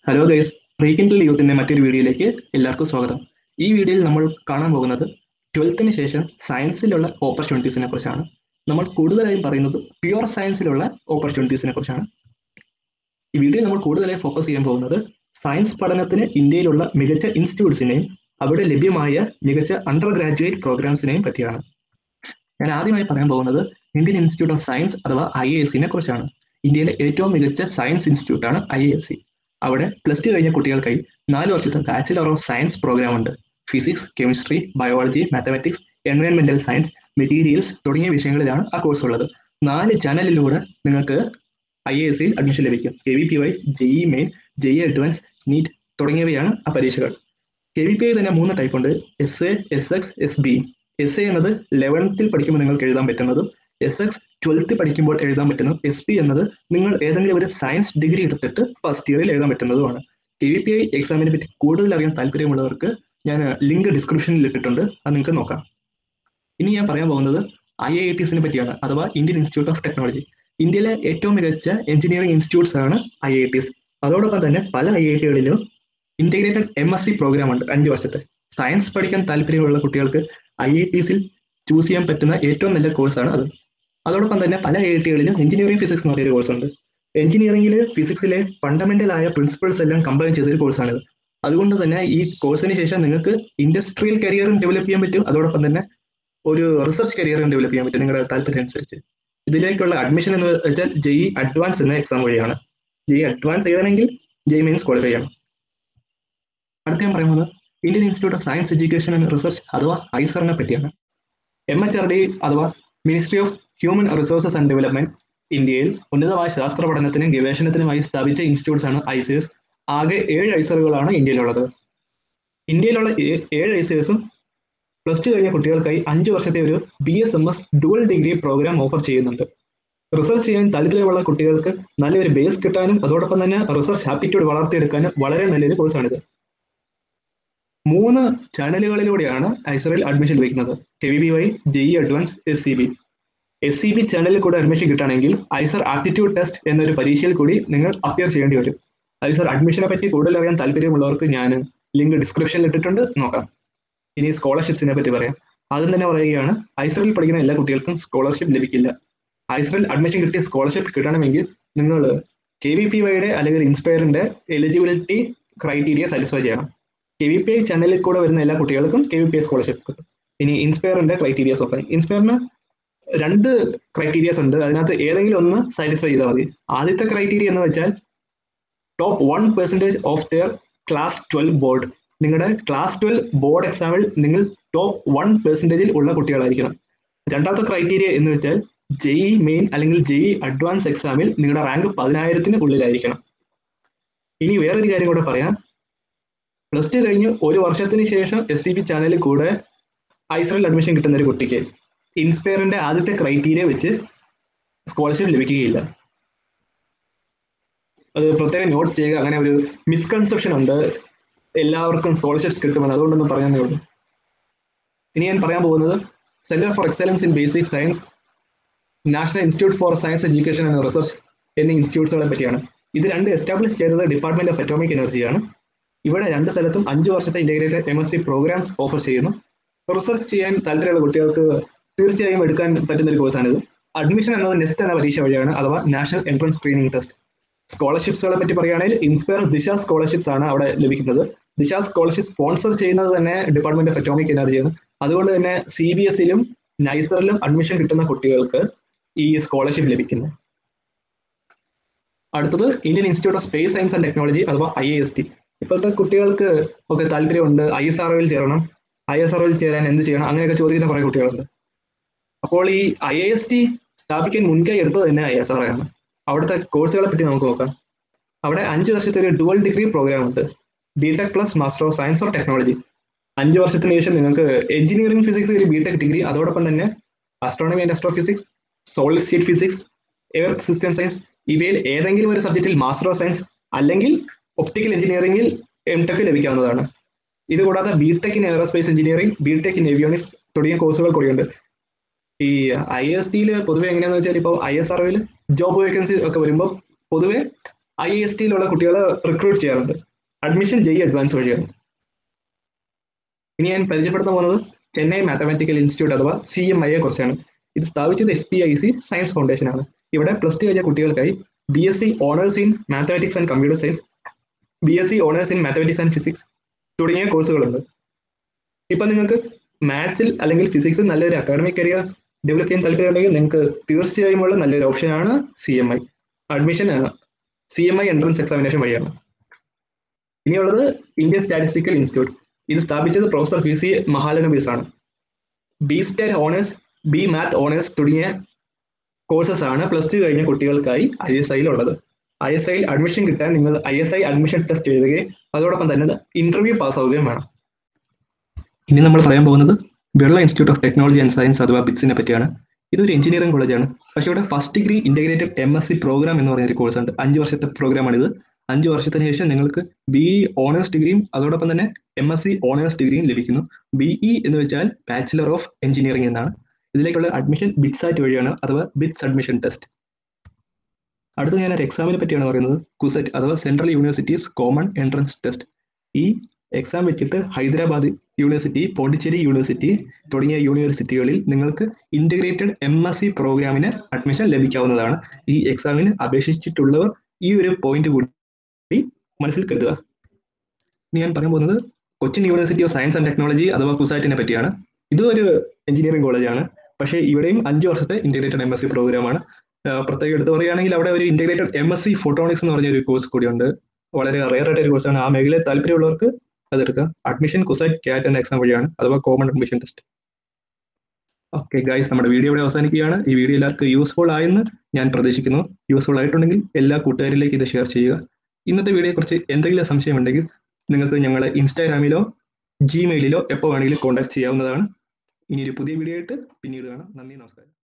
hello guys rekindle യൂത്തിന്റെ മറ്റൊരു വീഡിയോയിലേക്ക് എല്ലാവർക്കും സ്വാഗതം ഈ വീഡിയോയിൽ നമ്മൾ കാണാൻ പോകുന്നത് ട്വൽത്തിന് ശേഷം സയൻസിലുള്ള ഓപ്പർച്യൂണിറ്റീസിനെ കുറിച്ചാണ് നമ്മൾ കൂടുതലായും പറയുന്നത് പ്യുവർ സയൻസിലുള്ള ഓപ്പർച്യൂണിറ്റീസിനെ കുറിച്ചാണ് ഈ വീഡിയോയിൽ നമ്മൾ കൂടുതലായി ഫോക്കസ് ചെയ്യാൻ പോകുന്നത് സയൻസ് പഠനത്തിന് ഇന്ത്യയിലുള്ള മികച്ച ഇൻസ്റ്റിറ്റ്യൂട്ട്സിനെയും അവിടെ ലഭ്യമായ മികച്ച അണ്ടർ ഗ്രാജുവേറ്റ് പ്രോഗ്രാംസിനെയും പറ്റിയാണ് ഞാൻ ആദ്യമായി പറയാൻ പോകുന്നത് ഇന്ത്യൻ ഇൻസ്റ്റിറ്റ്യൂട്ട് ഓഫ് സയൻസ് അഥവാ ഐ എ എസിനെ കുറിച്ചാണ് ഇന്ത്യയിലെ ഏറ്റവും മികച്ച സയൻസ് ഇൻസ്റ്റിറ്റ്യൂട്ടാണ് ഐ എ എസ് സി അവിടെ പ്ലസ് ടു കഴിഞ്ഞ കുട്ടികൾക്കായി നാല് വർഷത്തെ ബാച്ചിലർ ഓഫ് സയൻസ് പ്രോഗ്രാം ഉണ്ട് ഫിസിക്സ് കെമിസ്ട്രി ബയോളജി മാത്തമാറ്റിക്സ് എൻവയോൺമെന്റൽ സയൻസ് മെറ്റീരിയൽസ് തുടങ്ങിയ വിഷയങ്ങളിലാണ് ആ കോഴ്സ് ഉള്ളത് നാല് ചാനലിലൂടെ നിങ്ങൾക്ക് ഐ എ എസ് സിയിൽ അഡ്മിഷൻ ലഭിക്കും K V P Y JEE main JEE advance NEET തുടങ്ങിയവയാണ് ആ പരീക്ഷകൾ കെ വി പി ഐ തന്നെ മൂന്ന് ടൈപ്പ് ഉണ്ട് S A S X S B S A എന്നത് ലെവൻത്തിൽ പഠിക്കുമ്പോൾ നിങ്ങൾക്ക് എഴുതാൻ പറ്റുന്നതും എസ് എക്സ് ട്വൽത്ത് പഠിക്കുമ്പോൾ എഴുതാൻ പറ്റുന്നു എസ് പി എന്നത് നിങ്ങൾ ഏതെങ്കിലും ഒരു സയൻസ് ഡിഗ്രി എടുത്തിട്ട് ഫസ്റ്റ് ഇയറിൽ എഴുതാൻ പറ്റുന്നതുമാണ് ടി വി പി ഐ എക്സാമിനെ പറ്റി കൂടുതൽ അറിയാൻ താല്പര്യമുള്ളവർക്ക് ഞാൻ ലിങ്ക് ഡിസ്ക്രിപ്ഷനിൽ ഇട്ടിട്ടുണ്ട് അത് നിങ്ങൾക്ക് നോക്കാം ഇനി ഞാൻ പറയാൻ പോകുന്നത് ഐ ഐ ടിസിനെ പറ്റിയാണ് അഥവാ ഇന്ത്യൻ ഇൻസ്റ്റിറ്റ്യൂട്ട് ഓഫ് ടെക്നോളജി ഇന്ത്യയിലെ ഏറ്റവും മികച്ച എഞ്ചിനീയറിംഗ് ഇൻസ്റ്റിറ്റ്യൂട്ട്സ് ആണ് ഐ ഐ ടിസ് അതോടൊപ്പം തന്നെ പല ഐ ഐ ടികളിലും integrated M S C program ഉണ്ട് അഞ്ച് വർഷത്തെ സയൻസ് പഠിക്കാൻ താല്പര്യമുള്ള കുട്ടികൾക്ക് ഐ ഐ ടിസിൽ ചൂസ് ചെയ്യാൻ പറ്റുന്ന ഏറ്റവും നല്ല കോഴ്സാണ് അത് അതോടൊപ്പം തന്നെ പല ഐ ഐ ടികളിലും എഞ്ചിനീയറിംഗ് ഫിസിക്സ് എന്ന് പറയുന്ന കോഴ്സ് ഉണ്ട് എഞ്ചിനീയറിംഗിൽ ഫിസിക്സിലെ ഫണ്ടമെന്റൽ ആയ പ്രിൻസിപ്പിൾസ് എല്ലാം കമ്പൈൻ ചെയ്തൊരു കോഴ്സാണിത് അതുകൊണ്ട് തന്നെ ഈ കോഴ്സിന് ശേഷം നിങ്ങൾക്ക് ഇൻഡസ്ട്രിയൽ കരിയറും ഡെവലപ്പ് ചെയ്യാൻ പറ്റും അതോടൊപ്പം തന്നെ ഒരു റിസർച്ച് കരിയറും ഡെവലപ്പ് ചെയ്യാൻ പറ്റും നിങ്ങളുടെ താല്പര്യം അനുസരിച്ച് ഇതിലേക്കുള്ള അഡ്മിഷൻ എന്ന് വെച്ചാൽ ജെഇ അഡ്വാൻസ് എന്ന എക്സാം വഴിയാണ് ജെഇ അഡ്വാൻസ് എഴുതണമെങ്കിൽ ജെഇ മീൻസ് ക്വാളിഫൈ ചെയ്യണം അടുത്ത ഞാൻ പറയുന്നത് Indian institute of science education and research അഥവാ ഐസറിനെ പറ്റിയാണ് എം എച്ച് ആർ ഡി അഥവാ ministry of human resources and development ഇന്ത്യയിൽ ഉന്നതമായ ശാസ്ത്ര പഠനത്തിനും ഗവേഷണത്തിനുമായി സ്ഥാപിച്ച ഇൻസ്റ്റിറ്റ്യൂട്ട്സ് ആണ് ഐസിഎസ് ആകെ ഏഴ് ഐസറുകളാണ് ഇന്ത്യയിലുള്ളത് ഇന്ത്യയിലുള്ള ഏഴ് ഐസിഎസും പ്ലസ് ടു കഴിഞ്ഞ കുട്ടികൾക്കായി അഞ്ച് വർഷത്തെ ഒരു B S M S dual degree program offer ചെയ്യുന്നുണ്ട് റിസർച്ച് ചെയ്യാൻ താല്പര്യമുള്ള കുട്ടികൾക്ക് നല്ലൊരു ബേസ് കിട്ടാനും അതോടൊപ്പം തന്നെ റിസർച്ച് ആപ്റ്റിറ്റ്യൂഡ് വളർത്തിയെടുക്കാനും വളരെ നല്ലൊരു കോഴ്സാണിത് മൂന്ന് ചാനലുകളിലൂടെയാണ് ഐസറിൽ അഡ്മിഷൻ ലഭിക്കുന്നത് K V B Y JEE advance S C B S C B ചാനലിൽ കൂടെ അഡ്മിഷൻ കിട്ടുകയാണെങ്കിൽ ഐസർ ആപ്റ്റിറ്റ്യൂഡ് ടെസ്റ്റ് എന്നൊരു പരീക്ഷയിൽ കൂടി നിങ്ങൾ അപ്പിയർ ചെയ്യേണ്ടി വരും ഐസർ അഡ്മിഷനെ പറ്റി കൂടുതൽ അറിയാൻ താല്പര്യമുള്ളവർക്ക് ഞാൻ ലിങ്ക് ഡിസ്ക്രിപ്ഷനിൽ ഇട്ടിട്ടുണ്ട് നോക്കാം ഇനി സ്കോളർഷിപ്സിനെ പറ്റി പറയാം ആദ്യം തന്നെ പറയുകയാണ് ഐസറിൽ പഠിക്കുന്ന എല്ലാ കുട്ടികൾക്കും സ്കോളർഷിപ്പ് ലഭിക്കില്ല ഐസറിൽ അഡ്മിഷൻ കിട്ടിയ സ്കോളർഷിപ്പ് കിട്ടണമെങ്കിൽ നിങ്ങൾ കെ വി പി വൈയുടെ അല്ലെങ്കിൽ ഇൻസ്പയറിന്റെ എലിജിബിലിറ്റി ക്രൈറ്റീരിയ സാറ്റിസ്ഫൈ ചെയ്യണം കെ വി പി ഐ ചാനലിൽ കൂടെ വരുന്ന എല്ലാ കുട്ടികൾക്കും K V P I scholarship കിട്ടും ഇനി ഇൻസ്പയറിന്റെ ക്രൈറ്റീരിയസ് ഒക്കെ ഇൻസ്പയറിന് രണ്ട് ക്രൈറ്റീരിയസ് ഉണ്ട് അതിനകത്ത് ഏതെങ്കിലും ഒന്ന് സാറ്റിസ്ഫൈ ചെയ്താൽ മതി ആദ്യത്തെ ക്രൈറ്റീരിയ എന്ന് വെച്ചാൽ top one percentage of their class twelve board നിങ്ങളുടെ ക്ലാസ് ട്വൽവ് ബോർഡ് എക്സാമിൽ നിങ്ങൾ ടോപ്പ് വൺ പെർസെൻറ്റേജിൽ ഉള്ള കുട്ടികളായിരിക്കണം രണ്ടാമത്തെ ക്രൈറ്റീരിയ എന്ന് വെച്ചാൽ ജെഇ മെയിൻ അല്ലെങ്കിൽ ജെഇ അഡ്വാൻസ് എക്സാമിൽ നിങ്ങളുടെ റാങ്ക് പതിനായിരത്തിന് ഉള്ളിലായിരിക്കണം ഇനി വേറൊരു കാര്യം കൂടെ പറയാം പ്ലസ് ടു കഴിഞ്ഞ് ഒരു വർഷത്തിന് ശേഷം എസ് സി ബി ചാനലിൽ കൂടെ ഐസറിൽ അഡ്മിഷൻ കിട്ടുന്ന ഒരു കുട്ടിക്ക് ഇൻസ്പയറിന്റെ ആദ്യത്തെ ക്രൈറ്റീരിയ വെച്ച് സ്കോളർഷിപ്പ് ലഭിക്കുകയില്ല അത് പ്രത്യേകം നോട്ട് ചെയ്യുക അങ്ങനെ ഒരു മിസ്കൺസെപ്ഷൻ ഉണ്ട് എല്ലാവർക്കും സ്കോളർഷിപ്സ് കിട്ടുമെന്ന് അതുകൊണ്ടൊന്നും പറയാനേ ഉള്ളൂ ഇനി ഞാൻ പറയാൻ പോകുന്നത് centre for excellence in basic science national institute for science education and research എന്നീ ഇൻസ്റ്റിറ്റ്യൂട്ട്സുകളെ പറ്റിയാണ് ഇത് രണ്ട് എസ്റ്റാബ്ലിഷ് ചെയ്തത് ഡിപ്പാർട്ട്മെന്റ് ഓഫ് അറ്റോമിക് എനർജിയാണ് ഇവിടെ രണ്ട് സ്ഥലത്തും അഞ്ച് വർഷത്തെ integrated M S C programs offer ചെയ്യുന്നു റിസർച്ച് ചെയ്യാൻ താല്പര്യമുള്ള കുട്ടികൾക്ക് തീർച്ചയായും എടുക്കാൻ പറ്റുന്ന ഒരു കോഴ്സാണിത് അഡ്മിഷൻ എന്നത് നെസ്റ്റ് എന്ന പരീക്ഷ വഴിയാണ് അഥവാ നാഷണൽ എൻട്രൻസ് സ്ക്രീനിങ് ടെസ്റ്റ് സ്കോളർഷിപ്സുകളെ പറ്റി പറയുകയാണെങ്കിൽ ഇൻസ്പയർ ദിശ സ്കോളർഷിപ്സ് ആണ് അവിടെ ലഭിക്കുന്നത് ദിശ സ്കോളർഷിപ്പ് സ്പോൺസർ ചെയ്യുന്നത് തന്നെ ഡിപ്പാർട്ട്മെന്റ് ഓഫ് അറ്റോമിക് എനർജിയാണ് അതുകൊണ്ട് തന്നെ സി ബി എസിലും നൈസറിലും അഡ്മിഷൻ കിട്ടുന്ന കുട്ടികൾക്ക് ഈ സ്കോളർഷിപ്പ് ലഭിക്കുന്നു അടുത്തത് Indian institute of space science and technology അഥവാ ഐ എസ് ടി ഇപ്പോഴത്തെ കുട്ടികൾക്ക് ഒക്കെ താല്പര്യമുണ്ട് ഐ എസ് ആർ ചേരണം ഐ എസ് ആർ ചേരാൻ എന്ത് ചെയ്യണം അങ്ങനെയൊക്കെ ചോദിക്കുന്ന കുറെ കുട്ടികളുണ്ട് അപ്പോൾ ഈ ഐ എ എസ് ടി സ്ഥാപിക്കാൻ മുൻകൈ എടുത്തത് തന്നെ ഐ എസ് ആർ ആണ് അവിടുത്തെ കോഴ്സുകളെ പറ്റി നമുക്ക് നോക്കാം അവിടെ അഞ്ച് വർഷത്തെ ഒരു ഡുവൽ ഡിഗ്രി പ്രോഗ്രാം ഉണ്ട് B tech plus master of science or technology അഞ്ച് വർഷത്തിന് ശേഷം നിങ്ങൾക്ക് എഞ്ചിനീയറിംഗ് ഫിസിക്സ് ഒരു ബി ടെക് ഡിഗ്രി അതോടൊപ്പം തന്നെ astronomy and astrophysics solid state physics air system science ഇവയിൽ ഏതെങ്കിലും ഒരു സബ്ജക്റ്റിൽ മാസ്റ്റർ ഓഫ് സയൻസ് അല്ലെങ്കിൽ ഒപ്റ്റിക്കൽ എഞ്ചിനീയറിംഗിൽ എം ടെക് ലഭിക്കാവുന്നതാണ് ഇത് കൂടാതെ B tech in aerospace engineering B tech in avionics തുടങ്ങിയ കോഴ്സുകൾ കൂടിയുണ്ട് ഈ ഐ എസ് ടിയിൽ പൊതുവെ എങ്ങനെയാന്ന് വെച്ചാൽ ഇപ്പോൾ ഐ എസ് ആർഒയിൽ ജോബ് വേക്കൻസി ഒക്കെ വരുമ്പോൾ പൊതുവെ ഐ എസ് ടിയിലുള്ള കുട്ടികളെ റിക്രൂട്ട് ചെയ്യാറുണ്ട് അഡ്മിഷൻ ജെയ് അഡ്വാൻസ് വഴിയാണ് ഇനി ഞാൻ പരിചയപ്പെടുത്താൻ പോകുന്നത് ചെന്നൈ മാത്തമാറ്റിക്കൽ ഇൻസ്റ്റിറ്റ്യൂട്ട് അഥവാ സി എം ഐയെ കുറിച്ചാണ് ഇത് സ്ഥാപിച്ചത് S P I C science foundation ആണ് ഇവിടെ പ്ലസ് ടു കഴിഞ്ഞ കുട്ടികൾക്കായി B S C honours in mathematics and computer science B S C honours in mathematics and physics തുടങ്ങിയ കോഴ്സുകളുണ്ട് ഇപ്പൊ നിങ്ങൾക്ക് മാത്സിൽ അല്ലെങ്കിൽ ഫിസിക്സിൽ നല്ലൊരു അക്കാഡമിക് കരിയർ ഡെവലപ്പ് ചെയ്യാൻ താല്പര്യമുണ്ടെങ്കിൽ നിങ്ങൾക്ക് തീർച്ചയായും ഉള്ള നല്ലൊരു ഓപ്ഷനാണ് C M I admission C M I entrance examination വഴിയാണ് ഇനിയുള്ളത് ഇന്ത്യൻ സ്റ്റാറ്റിസ്റ്റിക്കൽ ഇൻസ്റ്റിറ്റ്യൂട്ട് ഇത് സ്ഥാപിച്ചത് പ്രൊഫസർ പി സി മഹാലനബീസ് ആണ് B stat honours B math honours തുടങ്ങിയ കോഴ്സസ് ആണ് പ്ലസ് ടു കഴിഞ്ഞ കുട്ടികൾക്കായി ഐ എസ് ഐയിൽ ഉള്ളത് ഐ എസ് ഐയിൽ അഡ്മിഷൻ കിട്ടാൻ നിങ്ങൾ I S I admission test എഴുതുകയും അതോടൊപ്പം തന്നെ ഇന്റർവ്യൂ പാസ്സാവുകയും വേണം ഇനി നമ്മൾ പറയാൻ പോകുന്നത് Birla institute of technology and science അഥവാ ബിറ്റ്സിനെ പറ്റിയാണ് ഇതൊരു എഞ്ചിനീയറിംഗ് കോളേജാണ് പക്ഷേ ഇവിടെ first degree integrated M S C program എന്ന് പറയുന്ന ഒരു കോഴ്സ് ഉണ്ട് അഞ്ച് വർഷത്തെ പ്രോഗ്രാമാണിത് അഞ്ച് വർഷത്തിന് ശേഷം നിങ്ങൾക്ക് ബി ഇ ഓണേഴ്സ് ഡിഗ്രിയും അതോടൊപ്പം തന്നെ എം എസ് സി ഓണേഴ്സ് ഡിഗ്രിയും ലഭിക്കുന്നു ബി ഇ എന്ന് വെച്ചാൽ ബാച്ചിലർ ഓഫ് എഞ്ചിനീയറിംഗ് എന്നാണ് ഇതിലേക്കുള്ള അഡ്മിഷൻ ബിറ്റ്സാറ്റ് വഴിയാണ് അഥവാ ബിറ്റ്സ് അഡ്മിഷൻ ടെസ്റ്റ് അടുത്ത ഞാൻ ഒരു എക്സാമിനെ പറ്റിയാണ് പറയുന്നത് കുസെറ്റ് അഥവാ central universities common entrance test ഈ എക്സാം വെച്ചിട്ട് ഹൈദരാബാദ് യൂണിവേഴ്സിറ്റി പോണ്ടിച്ചേരി യൂണിവേഴ്സിറ്റി തുടങ്ങിയ യൂണിവേഴ്സിറ്റികളിൽ നിങ്ങൾക്ക് ഇന്റഗ്രേറ്റഡ് എം എസ് സി പ്രോഗ്രാമിന് അഡ്മിഷൻ ലഭിക്കാവുന്നതാണ് ഈ എക്സാമിന് അപേക്ഷിച്ചിട്ടുള്ളവർ ഈ ഒരു പോയിന്റ് കൂടി മനസ്സിൽ കരുതുക ഇനി ഞാൻ പറയാൻ പോകുന്നത് Cochin university of science and technology അഥവാ കുസാറ്റിനെ പറ്റിയാണ് ഇത് ഒരു എഞ്ചിനീയറിംഗ് കോളേജാണ് പക്ഷേ ഇവിടെയും അഞ്ച് വർഷത്തെ ഇന്റഗ്രേറ്റഡ് എം എസ് സി പ്രോഗ്രാമാണ് പ്രത്യേകം എടുത്തു പറയുകയാണെങ്കിൽ അവിടെ ഒരു integrated M S C photonics എന്ന് പറഞ്ഞ ഒരു കോഴ്സ് കൂടിയുണ്ട് വളരെ റെയർ ആയിട്ട് ഒരു കോഴ്സാണ് ആ മേഖലയിൽ താല്പര്യമുള്ളവർക്ക് അതെടുക്കാം അഡ്മിഷൻ കുസൈറ്റ് ക്യാറ്റ് എന്ന എക്സാം വഴിയാണ് അഥവാ common admission test okay guys നമ്മുടെ വീഡിയോ ഇവിടെ അവസാനിക്കുകയാണ് ഈ വീഡിയോ എല്ലാവർക്കും യൂസ്ഫുൾ ആയെന്ന് ഞാൻ പ്രതീക്ഷിക്കുന്നു യൂസ്ഫുൾ ആയിട്ടുണ്ടെങ്കിൽ എല്ലാ കൂട്ടുകാരിലേക്ക് ഇത് ഷെയർ ചെയ്യുക ഇന്നത്തെ വീഡിയോയെക്കുറിച്ച് എന്തെങ്കിലും സംശയമുണ്ടെങ്കിൽ നിങ്ങൾക്ക് ഞങ്ങളെ ഇൻസ്റ്റാഗ്രാമിലോ ജിമെയിലിലോ എപ്പോൾ വേണമെങ്കിലും കോൺടാക്ട് ചെയ്യാവുന്നതാണ് ഇനി ഒരു പുതിയ വീഡിയോ ആയിട്ട് പിന്നീട് കാണാം നന്ദി നമസ്കാരം